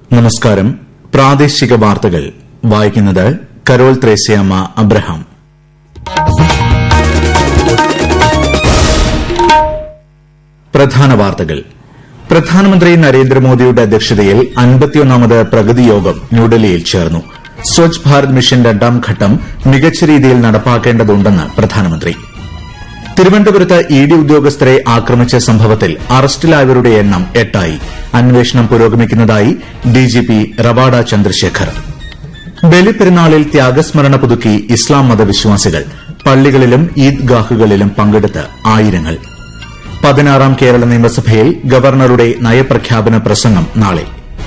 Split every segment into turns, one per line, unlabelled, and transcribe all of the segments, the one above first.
നമസ്കാരം പ്രാദേശിക വാർത്തകൾ വായിക്കുന്നത് കരോൾ ത്രേസ്യാമ്മ അബ്രഹാം പ്രധാന വാർത്തകൾ പ്രധാനമന്ത്രി നരേന്ദ്രമോദിയുടെ അധ്യക്ഷതയിൽ അൻപത്തിയൊന്നാമത് പ്രഗതി യോഗം ന്യൂഡൽഹിയിൽ ചേർന്നു സ്വച്ഛ് ഭാരത് മിഷൻ രണ്ടാം ഘട്ടം മികച്ച രീതിയിൽ നടപ്പാക്കേണ്ടതുണ്ടെന്ന് പ്രധാനമന്ത്രി തിരുവനന്തപുരത്ത് ഇ ഡി ഉദ്യോഗസ്ഥരെ ആക്രമിച്ച സംഭവത്തിൽ അറസ്റ്റിലായവരുടെ എണ്ണം എട്ടായി അന്വേഷണം പുരോഗമിക്കുന്നതായി ഡിജിപി റവാഡ ചന്ദ്രശേഖർ ബലിപ്പെരുന്നാളിൽ ത്യാഗസ്മരണ പുതുക്കി ഇസ്ലാം മതവിശ്വാസികൾ പള്ളികളിലും ഈദ്ഗാഹുകളിലും പങ്കെടുത്ത് ആയിരങ്ങൾ പതിനാറാം കേരള നിയമസഭയിൽ ഗവർണറുടെ നയപ്രഖ്യാപന പ്രസംഗം നാളെ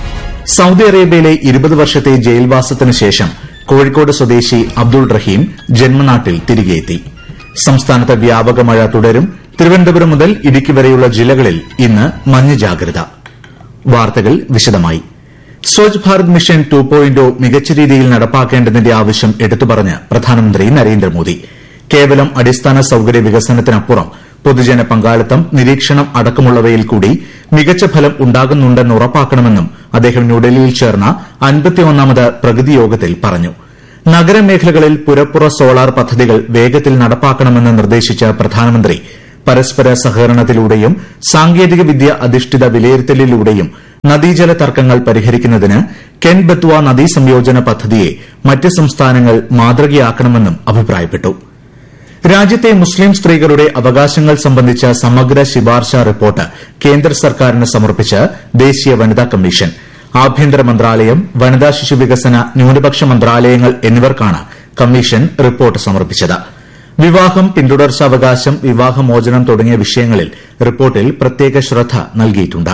സൌദി അറേബ്യയിലെ ഇരുപത് വർഷത്തെ ജയിൽവാസത്തിന് ശേഷം കോഴിക്കോട് സ്വദേശി അബ്ദുൾ റഹീം ജന്മനാട്ടിൽ തിരികെയെത്തി സംസ്ഥാനത്ത് വ്യാപക മഴ തുടരും തിരുവനന്തപുരം മുതൽ ഇടുക്കി വരെയുള്ള ജില്ലകളിൽ ഇന്ന് മഞ്ഞ ജാഗ്രത വാർത്തകൾ വിശദമായി Swachh Bharat mission two point മികച്ച രീതിയിൽ നടപ്പാക്കേണ്ടതിന്റെ ആവശ്യം എടുത്തുപറഞ്ഞ് പ്രധാനമന്ത്രി നരേന്ദ്രമോദി കേവലം അടിസ്ഥാന സൌകര്യ വികസനത്തിനപ്പുറം പൊതുജന പങ്കാളിത്തം നിരീക്ഷണം അടക്കമുള്ളവയിൽ കൂടി മികച്ച ഫലം ഉണ്ടാകുന്നുണ്ടെന്ന് ഉറപ്പാക്കണമെന്നും അദ്ദേഹം ന്യൂഡൽഹിയിൽ ചേർന്ന അൻപത്തിയൊന്നാമത് പ്രഗതി യോഗത്തിൽ പറഞ്ഞു നഗരമേഖലകളിൽ പുരപ്പുറ സോളാർ പദ്ധതികൾ വേഗത്തിൽ നടപ്പാക്കണമെന്ന് നിർദ്ദേശിച്ച പ്രധാനമന്ത്രി പരസ്പര സഹകരണത്തിലൂടെയും സാങ്കേതിക വിദ്യ അധിഷ്ഠിത വിലയിരുത്തലിലൂടെയും നദീജല തർക്കങ്ങൾ പരിഹരിക്കുന്നതിന് കെൻ ബത്വ നദീ സംയോജന പദ്ധതിയെ മറ്റ് സംസ്ഥാനങ്ങൾ മാതൃകയാക്കണമെന്നും അഭിപ്രായപ്പെട്ടു രാജ്യത്തെ മുസ്ലിം സ്ത്രീകളുടെ അവകാശങ്ങൾ സംബന്ധിച്ച സമഗ്ര ശിപാർശ റിപ്പോർട്ട് കേന്ദ്ര സർക്കാരിന് സമർപ്പിച്ച് ദേശീയ വനിതാ കമ്മീഷൻ ആഭ്യന്തര മന്ത്രാലയം വനിതാ ശിശുവികസന ന്യൂനപക്ഷ മന്ത്രാലയങ്ങൾ എന്നിവർക്കാണ് കമ്മീഷൻ റിപ്പോർട്ട് സമർപ്പിച്ചത് വിവാഹം പിന്തുടർച്ചാവകാശം വിവാഹമോചനം തുടങ്ങിയ വിഷയങ്ങളിൽ റിപ്പോർട്ടിൽ പ്രത്യേക ശ്രദ്ധ നൽകിയിട്ടുണ്ട്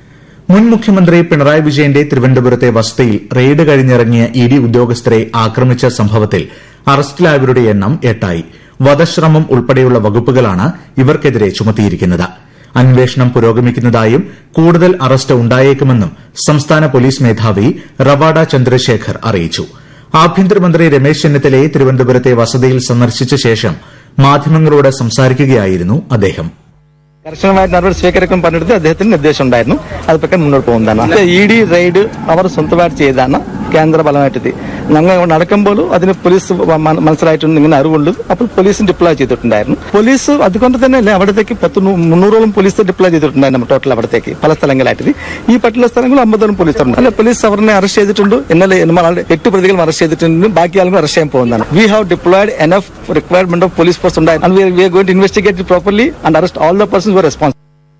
മുൻ മുഖ്യമന്ത്രി പിണറായി വിജയന്റെ തിരുവനന്തപുരത്തെ വസതിയിൽ റെയ്ഡ് കഴിഞ്ഞിറങ്ങിയ ഇ ഡി ഉദ്യോഗസ്ഥരെ ആക്രമിച്ച സംഭവത്തിൽ അറസ്റ്റിലായവരുടെ എണ്ണം എട്ടായി വധശ്രമം ഉൾപ്പെടെയുള്ള വകുപ്പുകളാണ് ഇവർക്കെതിരെ ചുമത്തിയിരിക്കുന്നത് അന്വേഷണം പുരോഗമിക്കുന്നതായും കൂടുതൽ അറസ്റ്റ് ഉണ്ടായേക്കുമെന്നും സംസ്ഥാന പോലീസ് മേധാവി റവാഡ ചന്ദ്രശേഖർ അറിയിച്ചു ആഭ്യന്തരമന്ത്രി രമേശ് ചെന്നിത്തലയെ തിരുവനന്തപുരത്തെ വസതിയിൽ സന്ദർശിച്ച ശേഷം മാധ്യമങ്ങളോട് സംസാരിക്കുകയായിരുന്നു അദ്ദേഹം
കർശനമായ നടപടി സ്വീകരിക്കാൻ പറഞ്ഞിട്ട് അദ്ദേഹത്തിന് നിർദ്ദേശം ഉണ്ടായിരുന്നു അത് പ്രകാരം മുന്നോട്ട് പോകുന്നതാണ് ഇ ഡി റെയ്ഡ് അവർ സ്വന്തമായിട്ട് ചെയ്താണ് കേന്ദ്ര ബലമായിട്ട് ഞങ്ങൾ നടക്കുമ്പോൾ അതിന് പോലീസ് മ- മനസ്സിലായിട്ടുണ്ട് ഇങ്ങനെ അറിവുണ്ട് അപ്പോൾ പോലീസ് ഡിപ്ലോയ് ചെയ്തിട്ടുണ്ടായിരുന്നു പോലീസ് അതുകൊണ്ട് തന്നെ അല്ലേ അവിടത്തേക്ക് പത്ത് നൂ- മുന്നൂറോളം പോലീസ് ഡിപ്ലോയ് ചെയ്തിട്ടുണ്ടായിരുന്നു ടോട്ടൽ അവിടത്തേക്ക് പല സ്ഥലങ്ങളായിട്ട് ഈ പറ്റുള്ള സ്ഥലങ്ങളിൽ അമ്പതോളം പോലീസ് ഉണ്ട് അല്ല പോലീസ് അവരെ അറസ്റ്റ് ചെയ്തിട്ടുണ്ട് ഇന്നലെ നമ്മൾ ആളുടെ എട്ട് പ്രതികളും അറസ്റ്റ് ചെയ്തിട്ടുണ്ട് ബാക്കി ആളുകൾ അറസ്റ്റ് ചെയ്യാൻ പോകുന്നതാണ് we have deployed enough requirement of police force ഉണ്ടായിരുന്നു we are going to investigate properly and arrest all the persons were response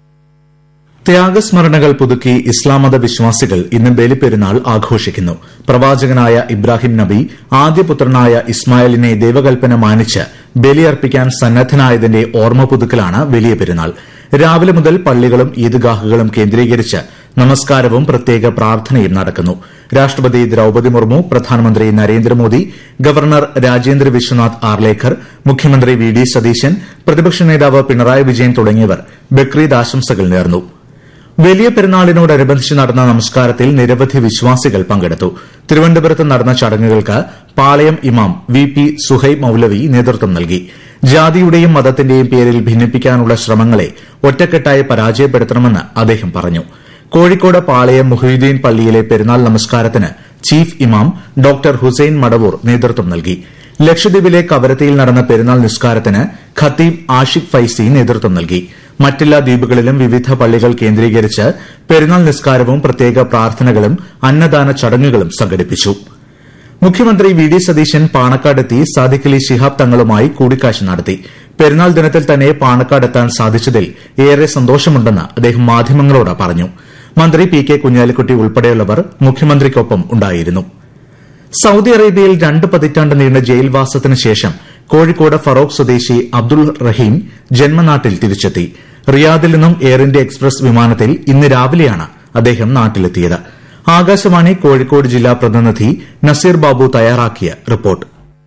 ത്യാഗസ്മരണകൾ പുതുക്കി ഇസ്ലാം മത വിശ്വാസികൾ ഇന്ന് ബലിപ്പെരുന്നാൾ ആഘോഷിക്കുന്നു പ്രവാചകനായ ഇബ്രാഹിം നബി ആദ്യപുത്രനായ ഇസ്മായിലിനെ ദൈവകൽപ്പന മാനിച്ച് ബലിയർപ്പിക്കാൻ സന്നദ്ധനായതിന്റെ ഓർമ്മ പുതുക്കലാണ് വലിയ പെരുന്നാൾ രാവിലെ മുതൽ പള്ളികളും ഈദ്ഗാഹുകളും കേന്ദ്രീകരിച്ച് നമസ്കാരവും പ്രത്യേക പ്രാർത്ഥനയും നടക്കുന്നു രാഷ്ട്രപതി ദ്രൌപദി മുർമു പ്രധാനമന്ത്രി നരേന്ദ്രമോദി ഗവർണർ രാജേന്ദ്ര വിശ്വനാഥ് ആർലേക്കർ മുഖ്യമന്ത്രി വി ഡി സതീശൻ പ്രതിപക്ഷ നേതാവ് പിണറായി വിജയൻ തുടങ്ങിയവർ ബക്രീദ് ആശംസകൾ നേർന്നു വലിയ പെരുന്നാളിനോടനുബന്ധിച്ച് നടന്ന നമസ്കാരത്തിൽ നിരവധി വിശ്വാസികൾ പങ്കെടുത്തു തിരുവനന്തപുരത്ത് നടന്ന ചടങ്ങുകൾക്ക് പാളയം ഇമാം വി പി സുഹൈബ് മൌലവി നേതൃത്വം നൽകി ജാതിയുടെയും മതത്തിന്റെയും പേരിൽ ഭിന്നിപ്പിക്കാനുള്ള ശ്രമങ്ങളെ ഒറ്റക്കെട്ടായി പരാജയപ്പെടുത്തണമെന്ന് അദ്ദേഹം പറഞ്ഞു കോഴിക്കോട് പാളയം മുഹീദ്ദീൻ പള്ളിയിലെ പെരുന്നാൾ നമസ്കാരത്തിന് ചീഫ് ഇമാം ഡോക്ടർ ഹുസൈൻ മടവൂർ നേതൃത്വം നൽകി ലക്ഷദ്വീപിലെ കവരത്തിയിൽ നടന്ന പെരുന്നാൾ നിസ്കാരത്തിന് ഖത്തീബ് ആഷിഖ് ഫൈസി നേതൃത്വം നൽകി മറ്റെല്ലാ ദ്വീപുകളിലും വിവിധ പള്ളികൾ കേന്ദ്രീകരിച്ച് പെരുന്നാൾ നിസ്കാരവും പ്രത്യേക പ്രാർത്ഥനകളും അന്നദാന ചടങ്ങുകളും സംഘടിപ്പിച്ചു മുഖ്യമന്ത്രി വി ഡി സതീശൻ പാണക്കാടെത്തി സാദിഖ് അലി ശിഹാബ് തങ്ങളുമായി കൂടിക്കാഴ്ച നടത്തി പെരുന്നാൾ ദിനത്തിൽ തന്നെ പാണക്കാടെത്താൻ സാധിച്ചതിൽ ഏറെ സന്തോഷമുണ്ടെന്ന് അദ്ദേഹം മാധ്യമങ്ങളോട് പറഞ്ഞു മന്ത്രി പി കെ കുഞ്ഞാലിക്കുട്ടി ഉൾപ്പെടെയുള്ളവർ മുഖ്യമന്ത്രിക്കൊപ്പം ഉണ്ടായിരുന്നു സൌദി അറേബ്യയിൽ രണ്ട് പതിറ്റാണ്ട് നീണ്ട ജയിൽവാസത്തിന് ശേഷം കോഴിക്കോട് ഫറോക്ക് സ്വദേശി അബ്ദുൾ റഹീം ജന്മനാട്ടിൽ തിരിച്ചെത്തി റിയാദിൽ നിന്നും എയർ ഇന്ത്യ എക്സ്പ്രസ് വിമാനത്തിൽ ഇന്ന് രാവിലെയാണ് അദ്ദേഹം നാട്ടിലെത്തിയത് ആകാശവാണി കോഴിക്കോട് ജില്ലാ പ്രതിനിധി നസീർ ബാബു തയ്യാറാക്കിയ റിപ്പോർട്ട്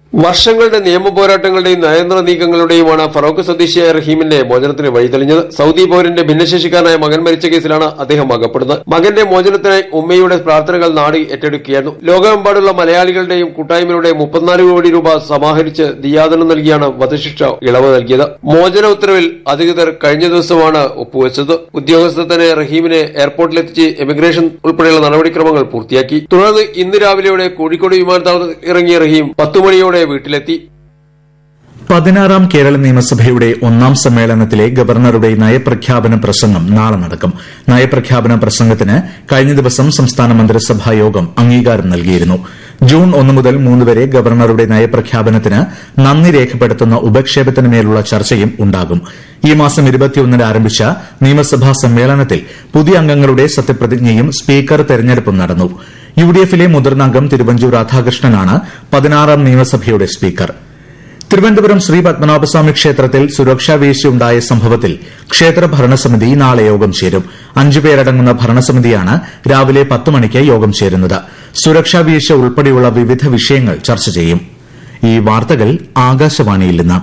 വർഷങ്ങളുടെ നിയമ പോരാട്ടങ്ങളുടെയും നയതന്ത്ര നീക്കങ്ങളുടെയുമാണ് ഫറോക്ക് സ്വദേശിയായ റഹീമിന്റെ മോചനത്തിന് വഴിതെളിഞ്ഞത് സൗദി പൌരന്റെ ഭിന്നശേഷിക്കാരനായ മകൻ മരിച്ച കേസിലാണ് അദ്ദേഹം അകപ്പെടുന്നത് മകന്റെ മോചനത്തിനായി ഉമ്മയുടെ പ്രാർത്ഥനകൾ നാട് ഏറ്റെടുക്കുകയായിരുന്നു ലോകമെമ്പാടുള്ള മലയാളികളുടെയും കൂട്ടായ്മയുടെ മുപ്പത്തിനാല് കോടി രൂപ സമാഹരിച്ച് ദിയാദനം നൽകിയാണ് വധശിക്ഷ ഇളവ് നൽകിയത് മോചന ഉത്തരവിൽ അധികൃതർ കഴിഞ്ഞ ദിവസമാണ് ഒപ്പുവെച്ചത് ഉദ്യോഗസ്ഥർ തന്നെ റഹീമിനെ എയർപോർട്ടിലെത്തിച്ച് എമിഗ്രേഷൻ ഉൾപ്പെടെയുള്ള നടപടിക്രമങ്ങൾ പൂർത്തിയാക്കി തുടർന്ന് ഇന്ന് രാവിലെയോടെ കോഴിക്കോട് വിമാനത്താവളത്തിൽ ഇറങ്ങിയ റഹീം പത്തു മണിയോടെ വീട്ടിലെത്തി
പതിനാറാം കേരള നിയമസഭയുടെ ഒന്നാം സമ്മേളനത്തിലെ ഗവർണറുടെ നയപ്രഖ്യാപന പ്രസംഗം നാളെ നടക്കും നയപ്രഖ്യാപന പ്രസംഗത്തിന് കഴിഞ്ഞ ദിവസം സംസ്ഥാന മന്ത്രിസഭാ യോഗം അംഗീകാരം നൽകിയിരുന്നു ജൂൺ ഒന്ന് മുതൽ മൂന്ന് വരെ ഗവർണറുടെ നയപ്രഖ്യാപനത്തിന് നന്ദി രേഖപ്പെടുത്തുന്ന ഉപക്ഷേപത്തിന് മേലുള്ള ചർച്ചയും ഉണ്ടാകും ഈ മാസം ഇരുപത്തിയൊന്നിന് ആരംഭിച്ച നിയമസഭാ സമ്മേളനത്തിൽ പുതിയ അംഗങ്ങളുടെ സത്യപ്രതിജ്ഞയും സ്പീക്കർ തെരഞ്ഞെടുപ്പും നടന്നു യുഡിഎഫിലെ മുതിർന്ന അംഗം തിരുവഞ്ചൂർ രാധാകൃഷ്ണനാണ് പതിനാറാം നിയമസഭയുടെ സ്പീക്കർ തിരുവനന്തപുരം ശ്രീ പത്മനാഭസ്വാമി ക്ഷേത്രത്തിൽ സുരക്ഷാ വീഴ്ചയുണ്ടായ സംഭവത്തിൽ ക്ഷേത്ര ഭരണസമിതി നാളെ യോഗം ചേരും അഞ്ചുപേരടങ്ങുന്ന ഭരണസമിതിയാണ് രാവിലെ പത്ത് മണിക്ക് യോഗം ചേരുന്നത് സുരക്ഷാ വീഴ്ച ഉൾപ്പെടെയുള്ള വിവിധ വിഷയങ്ങൾ ചർച്ച ചെയ്യും ഈ വാർത്തകൾ ആകാശവാണിയിൽ നിന്ന്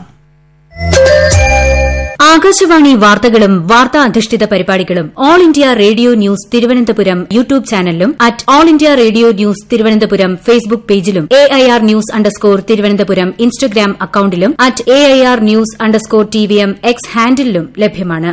ആകാശവാണി വാർത്തകളും വാർത്താ അധിഷ്ഠിത പരിപാടികളും all India radio news Thiruvananthapuram YouTube ചാനലിലും at all India radio news Thiruvananthapuram Facebook പേജിലും A I R news underscore Thiruvananthapuram Instagram അക്കൌണ്ടിലും at A I R news underscore T V M X ഹാൻഡിലും ലഭ്യമാണ്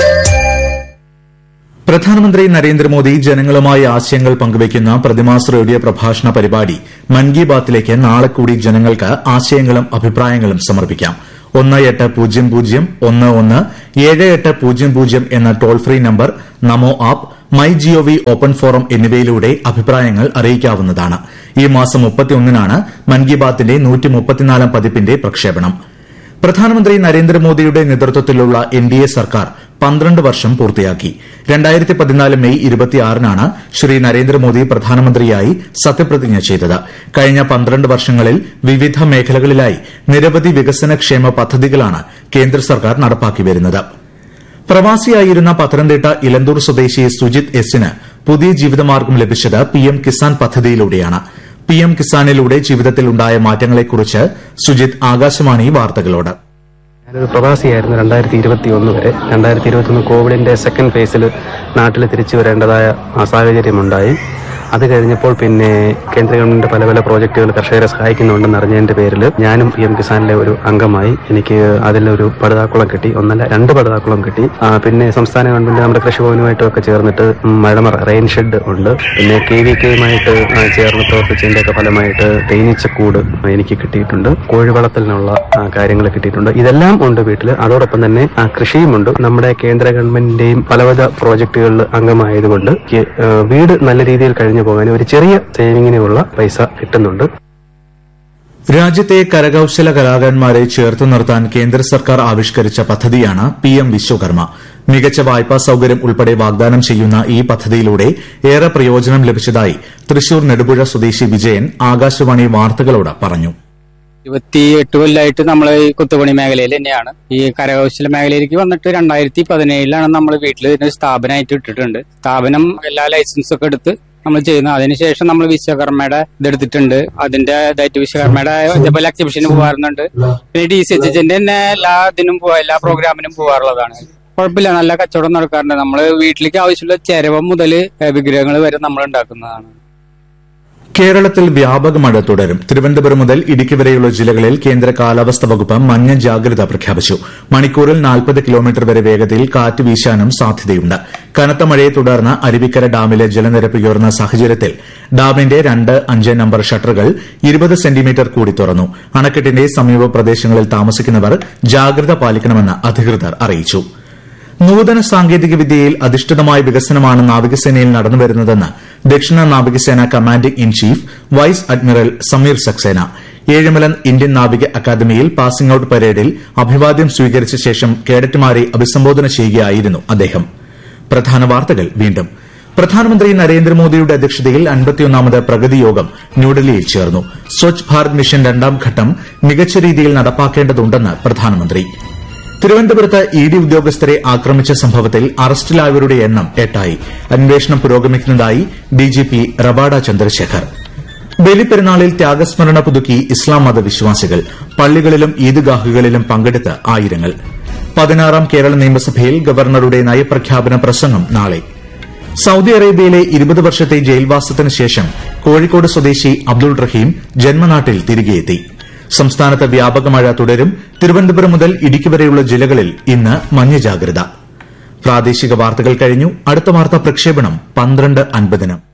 പ്രധാനമന്ത്രി നരേന്ദ്രമോദി ജനങ്ങളുമായി ആശയങ്ങൾ പങ്കുവയ്ക്കുന്ന പ്രതിമാസ റേഡിയോ പ്രഭാഷണ പരിപാടി മൻ കി ബാത്തിലേക്ക് നാളെ കൂടി ജനങ്ങൾക്ക് ആശയങ്ങളും അഭിപ്രായങ്ങളും സമർപ്പിക്കാം ഒന്ന് എട്ട് പൂജ്യം പൂജ്യം ഒന്ന് ഒന്ന് ഏഴ് എട്ട് പൂജ്യം പൂജ്യം എന്ന toll free number Namo app my GOV open forum എന്നിവയിലൂടെ അഭിപ്രായങ്ങൾ അറിയിക്കാവുന്നതാണ് ഈ മാസം മുപ്പത്തിയൊന്നിനാണ് മൻ കി ബാത്തിന്റെ നൂറ്റിമുപ്പത്തിനാലാം പതിപ്പിന്റെ പ്രക്ഷേപണം പ്രധാനമന്ത്രി നരേന്ദ്രമോദിയുടെ നേതൃത്വത്തിലുള്ള എൻ ഡി എ സർക്കാർ പന്ത്രണ്ട് വർഷം പൂർത്തിയാക്കി രണ്ടായിരത്തി പതിനാല് മെയ് ഇരുപത്തിയാറിനാണ് ശ്രീ നരേന്ദ്രമോദി പ്രധാനമന്ത്രിയായി സത്യപ്രതിജ്ഞ ചെയ്തത് കഴിഞ്ഞ പന്ത്രണ്ട് വർഷങ്ങളിൽ വിവിധ മേഖലകളിലായി നിരവധി വികസനക്ഷേമ പദ്ധതികളാണ് കേന്ദ്ര സർക്കാർ നടപ്പാക്കി വരുന്നത് പ്രവാസിയായിരുന്ന പത്തനംതിട്ട ഇലന്തൂർ സ്വദേശി സുജിത് എസിന് പുതിയ ജീവിതമാർഗം ലഭിച്ചത് പിഎം കിസാൻ പദ്ധതിയിലൂടെയാണ് പിഎം കിസാനിലൂടെ ജീവിതത്തിൽ ഉണ്ടായ മാറ്റങ്ങളെക്കുറിച്ച് സുജിത് ആകാശവാണി വാർത്തകളോട്
ഞാനൊരു പ്രവാസിയായിരുന്നു രണ്ടായിരത്തി ഇരുപത്തി ഒന്ന് വരെ രണ്ടായിരത്തി ഇരുപത്തി ഒന്ന് കോവിഡിന്റെ സെക്കൻഡ് ഫേസിൽ നാട്ടിൽ തിരിച്ചു വരേണ്ടതായ ആ സാഹചര്യമുണ്ടായി അത് കഴിഞ്ഞപ്പോൾ പിന്നെ കേന്ദ്ര ഗവൺമെന്റ് പല പല പ്രോജക്റ്റുകൾ കർഷകരെ സഹായിക്കുന്നുണ്ടെന്ന് അറിഞ്ഞതിന്റെ പേരിൽ ഞാനും പി എം കിസാനിലെ ഒരു അംഗമായി എനിക്ക് അതിലൊരു പടുതാക്കുളം കിട്ടി ഒന്നല്ല രണ്ട് പടുതാക്കുളം കിട്ടി ആ, പിന്നെ സംസ്ഥാന ഗവൺമെന്റ് നമ്മുടെ കൃഷിഭവനുമായിട്ടും ഒക്കെ ചേർന്നിട്ട് മഴമറ റെയിൻ ഷെഡ് ഉണ്ട് പിന്നെ കെ വി കെയുമായിട്ട് ചേർന്ന് പ്രവർത്തിച്ചതിന്റെ ഒക്കെ ഫലമായിട്ട് തേനീച്ചക്കൂട് എനിക്ക് കിട്ടിയിട്ടുണ്ട് കോഴി വളർത്തലിനുള്ള കാര്യങ്ങൾ കിട്ടിയിട്ടുണ്ട് ഇതെല്ലാം ഉണ്ട് വീട്ടിൽ അതോടൊപ്പം തന്നെ ആ, കൃഷിയുമുണ്ട് നമ്മുടെ കേന്ദ്ര ഗവൺമെന്റിന്റെയും പലവിധ പ്രോജക്റ്റുകളിൽ അംഗമായതുകൊണ്ട് എനിക്ക്, ആ, വീട് നല്ല രീതിയിൽ കഴിഞ്ഞു പോകാൻ ഒരു ചെറിയ സേവിങ്ങിനുള്ള പൈസ കിട്ടുന്നുണ്ട്
രാജ്യത്തെ കരകൌശല കലാകാരന്മാരെ ചേർത്തു നിർത്താൻ കേന്ദ്ര സർക്കാർ ആവിഷ്കരിച്ച പദ്ധതിയാണ് പിഎം വിശ്വകർമ്മ മികച്ച വായ്പാ സൌകര്യം ഉൾപ്പെടെ വാഗ്ദാനം ചെയ്യുന്ന ഈ പദ്ധതിയിലൂടെ ഏറെ പ്രയോജനം ലഭിച്ചതായി തൃശൂർ നെടുപുഴ സ്വദേശി വിജയൻ ആകാശവാണി വാർത്തകളോട് പറഞ്ഞു
ഇരുപത്തി എട്ട് കൊല്ലമായിട്ട് നമ്മൾ ഈ കുത്തുപണി മേഖലയിൽ തന്നെയാണ് ഈ കരകൗശല മേഖലയിലേക്ക് വന്നിട്ട് രണ്ടായിരത്തി പതിനേഴിലാണ് നമ്മൾ വീട്ടിൽ ഇതിന് സ്ഥാപനമായിട്ട് ഇട്ടിട്ടുണ്ട് സ്ഥാപനം എല്ലാ ലൈസൻസ് ഒക്കെ എടുത്ത് നമ്മൾ ചെയ്യുന്നു അതിനുശേഷം നമ്മൾ വിശ്വകർമ്മയുടെ ഇതെടുത്തിട്ടുണ്ട് അതിന്റെ ഇതായിട്ട് വിശ്വകർമ്മയുടെ ഇതേപോലെ എക്സിബിഷന് പോകാറുണ്ട് പിന്നെ ഡി സി എച്ച് എച്ചിന്റെ തന്നെ എല്ലാ ഇതിനും പോവാ എല്ലാ പ്രോഗ്രാമിനും പോകാറുള്ളതാണ് കുഴപ്പമില്ല നല്ല കച്ചവടം നടക്കാറുണ്ട് നമ്മൾ വീട്ടിലേക്ക് ആവശ്യമുള്ള ചെരവം മുതൽ വിഗ്രഹങ്ങൾ വരെ നമ്മൾ ഉണ്ടാക്കുന്നതാണ്
കേരളത്തിൽ വ്യാപക മഴ തുടരും തിരുവനന്തപുരം മുതൽ ഇടുക്കി വരെയുള്ള ജില്ലകളിൽ കേന്ദ്ര കാലാവസ്ഥാ വകുപ്പ് മഞ്ഞ ജാഗ്രത പ്രഖ്യാപിച്ചു മണിക്കൂറിൽ നാൽപ്പത് കിലോമീറ്റർ വരെ വേഗതയിൽ കാറ്റ് വീശാനും സാധ്യതയുണ്ട് കനത്ത മഴയെ തുടർന്ന് അരുവിക്കര ഡാമിലെ ജലനിരപ്പ് ഉയർന്ന സാഹചര്യത്തിൽ ഡാമിന്റെ രണ്ട് അഞ്ച് നമ്പർ ഷട്ടറുകൾ ഇരുപത് സെന്റിമീറ്റർ കൂടി തുറന്നു അണക്കെട്ടിന്റെ സമീപ പ്രദേശങ്ങളിൽ താമസിക്കുന്നവർ ജാഗ്രത പാലിക്കണമെന്ന് അധികൃതർ അറിയിച്ചു നൂതന സാങ്കേതിക വിദ്യയിൽ അധിഷ്ഠിതമായ വികസനമാണ് നാവികസേനയിൽ നടന്നുവരുന്നതെന്ന് ദക്ഷിണ നാവികസേന commanding in chief vice admiral Sameer Saxena Ezhimala Indian നാവിക അക്കാദമിയിൽ പാസിംഗ് ഔട്ട് പരേഡിൽ അഭിവാദ്യം സ്വീകരിച്ച ശേഷം കേഡറ്റുമാരെ അഭിസംബോധന ചെയ്യുകയായിരുന്നു അദ്ദേഹം പ്രധാന വാർത്തകൾ വീണ്ടും പ്രധാനമന്ത്രി നരേന്ദ്രമോദിയുടെ അധ്യക്ഷതയിൽ അൻപത്തിയൊന്നാമത് പ്രഗതി യോഗം ന്യൂഡൽഹിയിൽ ചേർന്നു സ്വച്ഛ് ഭാരത് മിഷൻ രണ്ടാം ഘട്ടം മികച്ച രീതിയിൽ നടപ്പാക്കേണ്ടതുണ്ടെന്ന് പ്രധാനമന്ത്രി തിരുവനന്തപുരത്ത് ഇ ഡി ഉദ്യോഗസ്ഥരെ ആക്രമിച്ച സംഭവത്തിൽ അറസ്റ്റിലായവരുടെ എണ്ണം എട്ടായി അന്വേഷണം പുരോഗമിക്കുന്നതായി ഡിജിപി റവാഡ ചന്ദ്രശേഖർ ബലിപ്പെരുന്നാളിൽ ത്യാഗസ്മരണ പുതുക്കി ഇസ്ലാം മതവിശ്വാസികൾ പള്ളികളിലും ഈദ്ഗാഹുകളിലും പങ്കെടുത്ത് ആയിരങ്ങൾ പതിനാറാം കേരള നിയമസഭയിൽ ഗവർണറുടെ നയപ്രഖ്യാപന പ്രസംഗം നാളെ സൌദി അറേബ്യയിലെ ഇരുപത് വർഷത്തെ ജയിൽവാസത്തിന് ശേഷം കോഴിക്കോട് സ്വദേശി അബ്ദുൾ റഹീം ജന്മനാട്ടിൽ തിരികെയെത്തി സംസ്ഥാനത്ത് വ്യാപക മഴ തുടരും തിരുവനന്തപുരം മുതൽ ഇടുക്കി വരെയുള്ള ജില്ലകളിൽ ഇന്ന് മഞ്ഞ ജാഗ്രത പ്രാദേശിക വാർത്തകൾ കഴിഞ്ഞു അടുത്ത വാർത്താ പ്രക്ഷേപണം പന്ത്രണ്ട് അൻപതിന്